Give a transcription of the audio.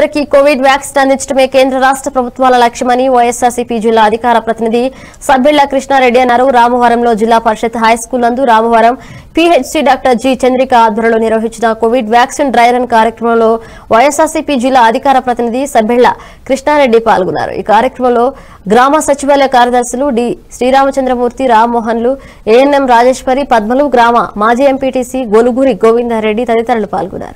అందరికీ Covid vaccine అందించడమే కేంద్ర రాష్ట్ర ప్రభుత్వాల లక్ష్యమని వైఎస్ఆర్సీపీ జిల్లా అధికార ప్రతినిధి సబ్బిళ్ల కృష్ణారెడ్డి అన్నారు రామవరంలో జిల్లా పరిషత్ హై స్కూల్ నందు Ramavaram PHC doctor G Chandrika ఆధ్వర్యంలో నిర్వహించిన కోవిడ్ వ్యాక్సిన్ డ్రై రన్ కార్యక్రమంలో వైఎస్ఆర్సీపీ జిల్లా అధికార ప్రతినిధి సబ్బిళ్ల కృష్ణారెడ్డి పాల్గొన్నారు ఈ కార్యక్రమంలో గ్రామ సచివాలయ కార్యదర్శులు డి శ్రీరామచంద్రమూర్తి రామ్మోహన్లు ఏఎన్ఎం రాజేశ్వరి పద్మలు గ్రామ మాజీ ఎంపీటీసీ గొలుగురి గోవిందారెడ్డి తదితరులు పాల్గొన్నారు